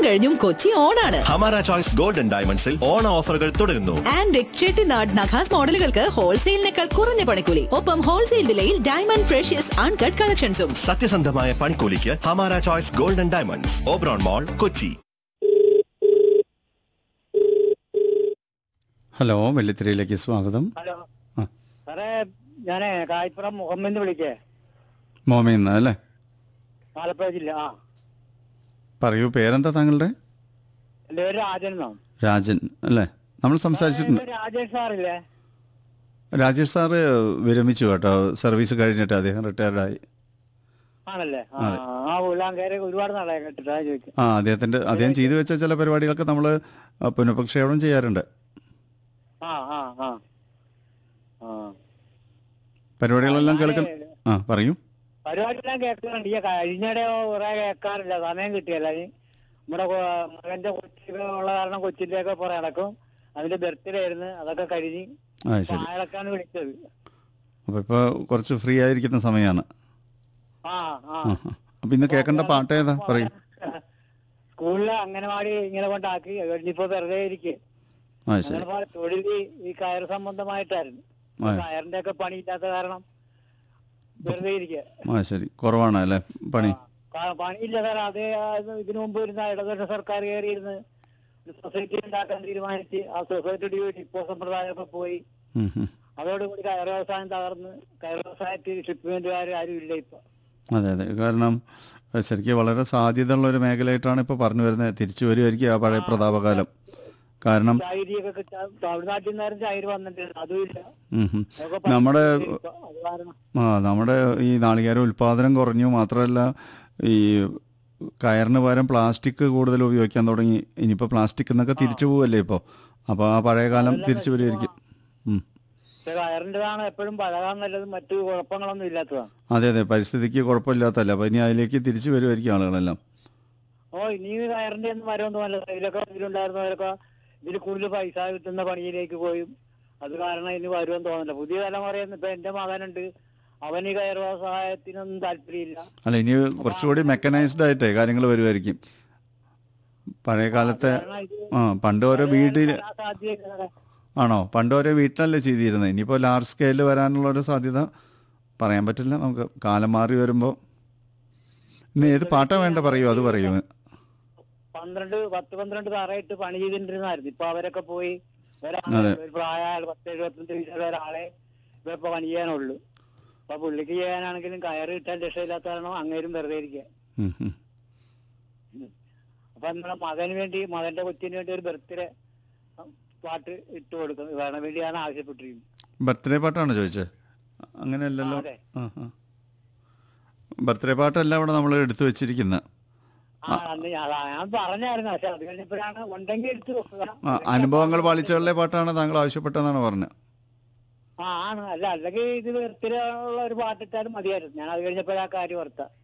കഴിഞ്ഞും കൊച്ചി ഓണാണ് ഹമാര ചോയ്സ് ഗോൾഡൻ ഡയമണ്ട്സിൽ ഓണ ഓഫറുകൾ തുടരുന്നു ആൻഡ് ചെട്ടിനാട് നഖാസ് മോഡലുകൾക്ക് ഹോൾസെയിലിനേക്കാൾ കുറഞ്ഞ പണിക്കൂലി ഒപ്പം ഹോൾസെയിൽ വിലയിൽ ഡയമണ്ട് ഫ്രഷ്യസ് അൺകട്ട് കളക്ഷൻസും സത്യസന്ധമായ പണിക്കൂലിക്ക് Hamara choice golden diamonds Oberon mall Kochi hello വെള്ളിത്തിരയിലേക്ക് സ്വാഗതം ഹലോ ആ. സാറേ ഞാനേ കായ്പുറം മുഹമ്മദ് വിളിക്കേ മോമയിന്ന് അല്ലേ ആലപ്പുഴ ജില്ല ആ പറയൂ പേരെന്താ താങ്കളുടെ എന്റെ പേര് രാജൻ എന്നാണ് രാജൻ അല്ലേ നമ്മൾ സംസാരിച്ചിട്ടുണ്ട് എന്റെ രാജേഷ് സാറില്ലേ രാജേഷ് സാറ് വിരമിച്ചു കേട്ടോ സർവീസ് കഴിഞ്ഞിട്ട് അദ്ദേഹം റിട്ടയർഡായി ആണല്ലേ ആ ആ ഉള്ളാങ്കേരെ ഒരുപാട് നാളെ കേട്ടിട്ടാ ചോദിച്ചു ആ അദ്ദേഹത്തിന്റെ അദ്ദേഹം ചെയ്തു വെച്ച ചില പരിപാടികളൊക്കെ നമ്മൾ പുനഃപ്രക്ഷേപണം ചെയ്യാറുണ്ട് ആ ആ ആ ആ പരിപാടികളെല്ലാം കേൾക്കാൻ ആ പറയൂ പരിപാടിയെല്ലാം കേൾക്കുന്നുണ്ട് ഈ കഴിഞ്ഞിടെ കുറെ കേൾക്കാറില്ല സമയം കിട്ടിയല്ല ഈ നമ്മുടെ കൊ- മകന്റെ കൊച്ചിൽ ഉള്ള കാരണം കൊച്ചിന്റെ ഒക്കെ പുറം നടക്കും അതിന്റെ ബർത്ത്ഡേ ആയിരുന്നു അതൊക്കെ കഴിഞ്ഞ് ആ ശരി അയാളൊക്കെയാണ് വിളിച്ചത് അപ്പൊ ഇപ്പൊ കുറച്ച് ഫ്രീ ആയിരിക്കുന്ന സമയമാണ് ആ ആ ആ, ആ. അപ്പൊ ഇന്ന് കേൾക്കേണ്ട പാട്ട് ഏതാ പറയൂ സ്കൂളില് അംഗനവാടി ഇങ്ങനെ കൊണ്ടാക്കി ഇനിയിപ്പോ വെറുതെ ഇരിക്കും ആ ശരി അംഗനവാടി തൊഴിൽ ഈ കയർ സംബന്ധമായിട്ടായിരുന്നു ആ. കയറിന്റെ ഒക്കെ പണി ഇല്ലാത്ത കാരണം വെറുതെ ഇരിക്കുക ആ ശരി കുറവാണ് അല്ലേ പണി പണിയില്ല സാർ അതേ ആ, ഇതിനു മുമ്പ് ഇരുന്ന ഇടതുപക്ഷ സർക്കാർ കയറിയിരുന്ന് ഒരു സൊസൈറ്റി ഉണ്ടാക്കാൻ തീരുമാനിച്ച് ആ സൊസൈറ്റിയുടെ ഡിപ്പോ സമ്പ്രദായമൊക്കെ പോയി ഉം, ഉം. അതോടുകൂടി കയർ വ്യവസായം തകർന്ന് കയർ വ്യവസായത്തിൽ ഷിപ്മെന്റുകാർ ആരും ഇല്ല ഇപ്പൊ അതെ അതെ കാരണം അത് ശരിക്കും വളരെ സാധ്യതയുള്ള ഒരു മേഖലയായിട്ടാണ് ഇപ്പോൾ പറഞ്ഞു വരുന്നത് തിരിച്ചു വരുമായിരിക്കും ആ പഴയ പ്രതാപകാലം കാരണം ചായരിയൊക്കെ കിട്ടാൻ തമിഴ്നാട്ടിൽ നിന്നാരും ചായര് വന്നിട്ടുണ്ട് അതുമില്ല ഉം, ഉം. അതൊക്കെ നമ്മുടെ ഇപ്പൊ അത് കാരണം ആ നമ്മുടെ ഈ നാളികേര ഉൽപാദനം കുറഞ്ഞു മാത്രമല്ല ഈ കയറിന് പകരം പ്ലാസ്റ്റിക് കൂടുതൽ ഉപയോഗിക്കാൻ തുടങ്ങി ഇനിയിപ്പോൾ പ്ലാസ്റ്റിക് എന്നൊക്കെ തിരിച്ചു പോവല്ലേ ഇപ്പോൾ അപ്പോൾ ആ പഴയ കാലം തിരിച്ചു വരുമായിരിക്കും ഉം. പക്ഷെ കയറിൻ്റെതാണ് എപ്പോഴും പഴകാൻ നല്ലത് മറ്റു കുഴപ്പങ്ങളൊന്നും ഇല്ലാത്തതാണ് അതെ അതെ പരിസ്ഥിതിക്ക് കുഴപ്പമില്ലാത്തല്ല അപ്പോൾ ഇനി അതിലേക്ക് തിരിച്ചു വരുമായിരിക്കും ആളുകളെല്ലാം ഓ ഇനി കയറിന്റെ ഒന്നും വരവൊന്നും അല്ല ഇതിലൊക്കെ ഇതിലുണ്ടായിരുന്നവരൊക്കെ ഇതിൽ കൂടുതൽ പൈസ കിട്ടുന്ന പണിയിലേക്ക് പോയും അത് കാരണം ഇനി വരുമെന്ന് തോന്നുന്നില്ല പുതിയ തലമുറയെന്ന് ഇപ്പൊ എന്റെ മകനുണ്ട് അവന് ഈ കയർ വ്യവസായത്തിനൊന്നും താല്പര്യമില്ല അല്ല ഇനി കുറച്ചുകൂടി മെക്കനൈസ്ഡ് ആയിട്ടേ കാര്യങ്ങൾ വരുമായിരിക്കും പഴയ കാലത്തെ കാരണം ഇത് ആ പണ്ട് ഓരോ വീട്ടിൽ വരാൻ സാധ്യത ആണോ പണ്ട് ഓരോ വീട്ടിലല്ലേ ചെയ്തിരുന്നത് ഇനിയിപ്പോൾ ലാർജ് സ്കെയിലിൽ വരാനുള്ള ഒരു സാധ്യത പറയാൻ പറ്റില്ല നമുക്ക് കാലം മാറി വരുമ്പോൾ ഇന്ന് ഏത് പാട്ടാ വേണ്ട പറയൂ അത് പറയൂ പന്ത്രണ്ട് പത്ത് പന്ത്രണ്ട് തറയിട്ട് പണി ചെയ്തിട്ടിരുന്നായിരുന്നു ഇപ്പൊ അവരൊക്കെ പോയി ഒരാളെ അതെ. ഒരു പ്രായ പത്ത് എഴുപത്തഞ്ച് വയസ്സുള്ള ഒരാളെ ഇപ്പൊ ഇപ്പൊ പണി ചെയ്യാനുള്ളൂ അപ്പൊ പുള്ളിക്ക് ചെയ്യാനാണെങ്കിലും കയറ് കിട്ടാൻ രക്ഷയില്ലാത്ത കാരണം അങ്ങേരും വെറുതെ ഇരിക്കുക ഉം, ഉം. അപ്പൊ നമ്മളെ മകന് വേണ്ടി മകന്റെ കൊച്ചിന് വേണ്ടി ഒരു ബർത്ത്ഡേ പാട്ട് ഇട്ട് കൊടുക്കും വേണം വേണ്ടിയാണ് ആവശ്യപ്പെട്ടിരിക്കുന്നത് ബർത്ത്ഡേ പാട്ടാണോ ചോദിച്ചത് അങ്ങനെയല്ലല്ലോ അതെ. ആ ആ ബർത്ത്ഡേ പാട്ടല്ല ഇവിടെ നമ്മൾ എടുത്തു വെച്ചിരിക്കുന്നത് ആ അന്ന് ഞാൻ അതാ ഞാൻ പറഞ്ഞായിരുന്നു പക്ഷെ അത് കഴിഞ്ഞപ്പോഴാണ് ഉണ്ടെങ്കിൽ എടുത്തു വെക്കുക ആ അനുഭവങ്ങൾ പാളിച്ചകളിലെ പാട്ടാണ് താങ്കൾ ആവശ്യപ്പെട്ടതെന്നാണ് പറഞ്ഞത് ആ ആണ് അല്ല അല്ലെങ്കിൽ ഇത് ബർത്ത്ഡേ ഉള്ള ഒരു പാട്ടിട്ടാലും മതിയായിരുന്നു ഞാൻ അത് കഴിഞ്ഞപ്പോഴാ കാര്യം ഓർത്ത